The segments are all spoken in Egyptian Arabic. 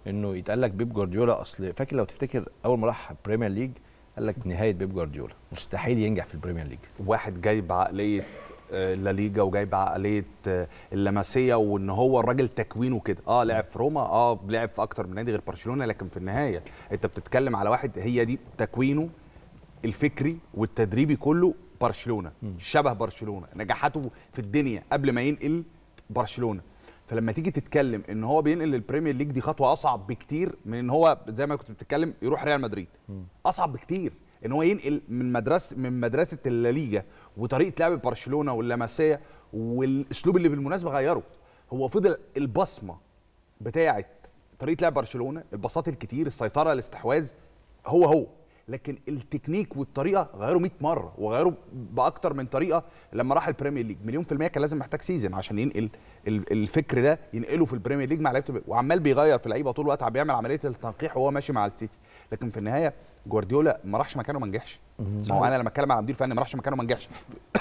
انه يتقال لك بيب جوارديولا اصل فاكر لو تفتكر اول ما راح بريمير ليج قال لك نهايه بيب جوارديولا مستحيل ينجح في البريمير ليج واحد جاي بعقليه آه، لا ليجا وجاي بعقليه آه، اللمسيه وان هو الراجل تكوينه كده اه لعب في روما اه لعب في اكتر من نادي غير برشلونه لكن في النهايه انت بتتكلم على واحد هي دي تكوينه الفكري والتدريبي كله برشلونه شبه برشلونه نجاحاته في الدنيا قبل ما ينقل برشلونه فلما تيجي تتكلم ان هو بينقل للبريمير ليج دي خطوه اصعب بكتير من ان هو زي ما كنت بتتكلم يروح ريال مدريد اصعب بكتير ان هو ينقل من مدرسه من مدرسه الليجا وطريقه لعب برشلونه واللمسيه والاسلوب اللي بالمناسبه غيره هو فضل البصمه بتاعه طريقه لعب برشلونه البساط الكتير السيطره الاستحواذ هو هو لكن التكنيك والطريقه غيروا 100 مره وغيروا باكتر من طريقه لما راح البريمير ليج مليون في الميه كان لازم محتاج سيزون عشان ينقل ال- الفكر ده ينقله في البريمير ليج مع لعيبه وعمال بيغير في اللعيبه طول الوقت عم بيعمل عمليه التنقيح وهو ماشي مع السيتي لكن في النهايه جوارديولا ما راحش مكانه ما نجحش ما هو انا لما اتكلم على مدير فني ما راحش مكانه ما نجحش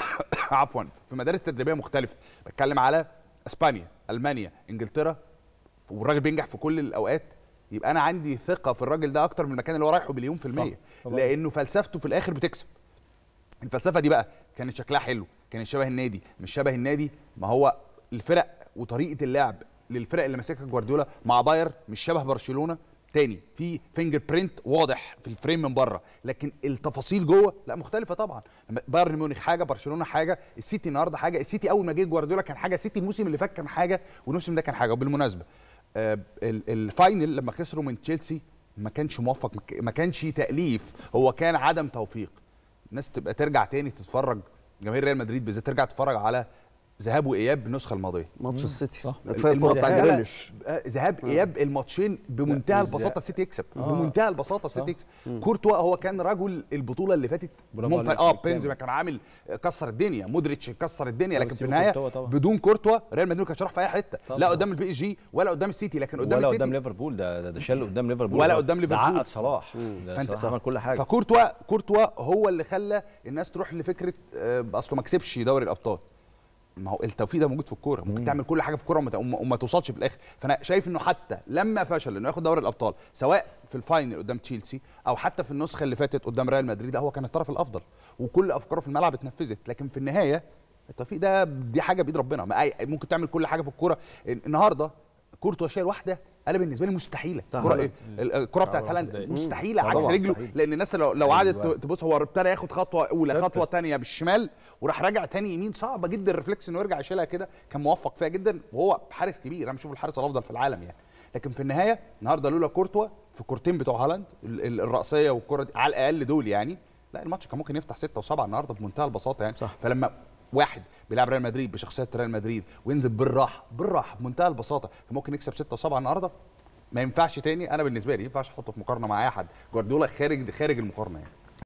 عفوا في مدارس تدريبيه مختلفه بتكلم على اسبانيا المانيا انجلترا والراجل بينجح في كل الاوقات يبقى انا عندي ثقه في الراجل ده اكتر من المكان اللي هو رايحه مليون في الميه طبعاً. لانه فلسفته في الاخر بتكسب الفلسفه دي بقى كانت شكلها حلو كانت شبه النادي مش شبه النادي ما هو الفرق وطريقه اللعب للفرق اللي ماسكها جوارديولا مع باير مش شبه برشلونه تاني في فينجر برينت واضح في الفريم من بره لكن التفاصيل جوه لا مختلفه طبعا بايرن ميونخ حاجه برشلونه حاجه السيتي النهارده حاجه السيتي اول ما جه جوارديولا كان حاجه السيتي الموسم اللي فات كان حاجه والموسم ده كان حاجه وبالمناسبه آه ال- الفاينل لما خسروا من تشيلسي ما كانش موفق ما ك- ما كانش تاليف هو كان عدم توفيق الناس تبقى ترجع تاني تتفرج جماهير ريال مدريد بالذات ترجع تتفرج على ذهاب واياب النسخه الماضيه ماتش السيتي صح. كفايه الكوره بتاع الماتش- جريليش آه، ذهاب اياب الماتشين بمنتهى لا، البساطه إزاي؟ السيتي يكسب آه. بمنتهى البساطه السيتي يكسب كورتوا هو كان رجل البطوله اللي فاتت برافو منفرد عليك، اه بالكامل. بنزيما كان عامل كسر الدنيا مودريتش كسر الدنيا لا، لكن في سيبك النهايه كورتوا طبعا. بدون كورتوا ريال مدريد ما كانش راح في اي حته طبعا. لا قدام البي اس جي ولا قدام السيتي لكن قدام ولا السيتي قدام ليفربول ده ده, ده شال قدام ليفربول ولا صلاح. قدام ليفربول. زعق صلاح ده فأنت- صلاح عمل كل حاجه فكورتوا كورتوا هو اللي خلى الناس تروح لفكره آه، اصله ما كسبش دوري الابطال ما هو التوفيق ده موجود في الكوره ممكن تعمل كل حاجه في الكوره وما ت- وما وما توصلش في الاخر فانا شايف انه حتى لما فشل انه ياخد دوري الابطال سواء في الفاينل قدام تشيلسي او حتى في النسخه اللي فاتت قدام ريال مدريد لا هو كان الطرف الافضل وكل افكاره في الملعب اتنفذت لكن في النهايه التوفيق ده دي حاجه بايد ربنا ما أي- ممكن تعمل كل حاجه في الكوره النهارده كورتوا شايل واحده انا بالنسبه لي مستحيله بتاع الكره هالاند. إيه؟ ال- الكره بتاعت آه، هالاند طبعاً. مستحيله طبعاً. عكس رجله مستحيل. لان الناس لو لو قعدت أيوة. تبص هو ابتدى ياخد خطوه اولى ثابتة. خطوه ثانيه بالشمال وراح راجع تاني يمين صعبه جدا الريفلكس انه يرجع يشيلها كده كان موفق فيها جدا وهو حارس كبير انا بشوف الحارس الافضل في العالم يعني لكن في النهايه النهارده لولا كورتوا في الكورتين بتوع هالاند ال- ال- الراسيه والكره دي على الاقل دول يعني لا الماتش كان ممكن يفتح ستة وسبعة النهارده بمنتهى البساطه يعني صح. فلما واحد بيلعب ريال مدريد بشخصيه ريال مدريد وينزل بالراحه بالراحه بمنتهى البساطه كان ممكن يكسب ستة وسبعة النهارده ما ينفعش تاني انا بالنسبه لي ما ينفعش احطه في مقارنه مع اي حد جوارديولا خارج خارج المقارنه يعني